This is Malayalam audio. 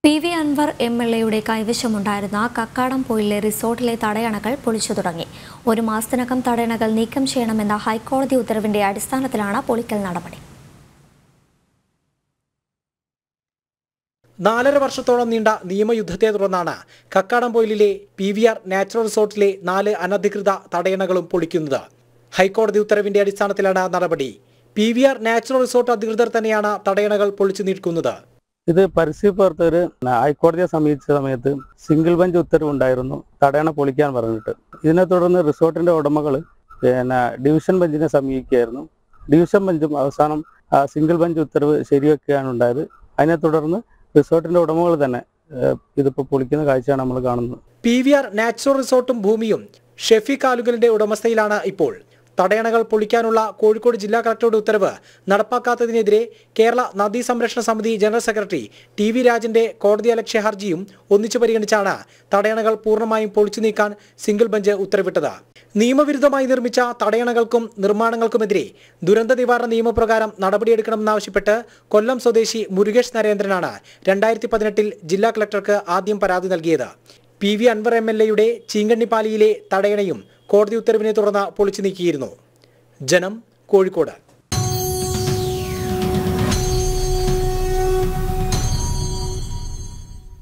P V Anvar M L എയുടെ കൈവശമുണ്ടായിരുന്ന കക്കാടം പോയിലെ റിസോർട്ടിലെ തടയണകൾ പൊളിച്ചു തുടങ്ങി ഒരു മാസത്തിനകം തടയണകൾ നീക്കം ചെയ്യണമെന്ന ഹൈക്കോടതി ഉത്തരവിന്റെ അടിസ്ഥാനത്തിലാണ് പൊളിക്കൽ നടപടി നാലര വർഷത്തോളം നീണ്ട നിയമയുദ്ധത്തെ തുടർന്നാണ് കക്കാടംപൊയിലിലെ പി വി ആർ നാച്ചുറൽ റിസോർട്ടിലെ നാല് അനധികൃത തടയണകളും പൊളിക്കുന്നത് ഹൈക്കോടതി ഉത്തരവിന്റെ അടിസ്ഥാനത്തിലാണ് നടപടി P V R natural resort അധികൃതർ തന്നെയാണ് തടയണകൾ പൊളിച്ചു നീക്കുന്നത് ഇത് പരിസ്ഥിതി പ്രവർത്തകർ ഹൈക്കോടതിയെ സമീപിച്ച സമയത്ത് സിംഗിൾ ബെഞ്ച് ഉത്തരവുണ്ടായിരുന്നു തടയണ പൊളിക്കാൻ പറഞ്ഞിട്ട് ഇതിനെ തുടർന്ന് റിസോർട്ടിന്റെ ഉടമകൾ പിന്നെ ഡിവിഷൻ ബെഞ്ചിനെ സമീപിക്കുകയായിരുന്നു ഡിവിഷൻ ബെഞ്ചും അവസാനം ആ സിംഗിൾ ബെഞ്ച് ഉത്തരവ് ശരിവെക്കുകയാണ് ഉണ്ടായത് അതിനെ തുടർന്ന് റിസോർട്ടിന്റെ ഉടമകൾ തന്നെ ഏഹ്, ഇതിപ്പോ പൊളിക്കുന്ന കാഴ്ചയാണ് നമ്മൾ കാണുന്നത് പി വി ആർ നാച്ചുറൽ റിസോർട്ടും ഭൂമിയും ഷെഫീഖ് ആലുകലിന്റെ ഉടമസ്ഥയിലാണ് ഇപ്പോൾ തടയണകൾ പൊളിക്കാനുള്ള കോഴിക്കോട് ജില്ലാ കളക്ടറുടെ ഉത്തരവ് നടപ്പാക്കാത്തതിനെതിരെ കേരള നദീ സംരക്ഷണ സമിതി ജനറൽ സെക്രട്ടറി ടി വി രാജന്റെ കോടതി അലക്ഷ്യ ഹർജിയും ഒന്നിച്ചു പരിഗണിച്ചാണ് തടയണകൾ പൂർണ്ണമായും പൊളിച്ചു നീക്കാൻ സിംഗിൾ ബെഞ്ച് ഉത്തരവിട്ടത് നിയമവിരുദ്ധമായി നിർമ്മിച്ച തടയണകൾക്കും നിർമ്മാണങ്ങൾക്കുമെതിരെ ദുരന്ത നിവാരണ നിയമപ്രകാരം നടപടിയെടുക്കണമെന്നാവശ്യപ്പെട്ട് കൊല്ലം സ്വദേശി മുരുകേഷ് നരേന്ദ്രനാണ് രണ്ടായിരത്തി പതിനെട്ടിൽ ജില്ലാ കളക്ടർക്ക് ആദ്യം പരാതി നൽകിയത് P V Anvar M L എയുടെ ചീങ്കണ്ണിപ്പാലിയിലെ തടയണയും കോടതി ഉത്തരവിനെ തുടർന്ന് പൊളിച്ചു നീക്കിയിരുന്നു ജനം കോഴിക്കോട്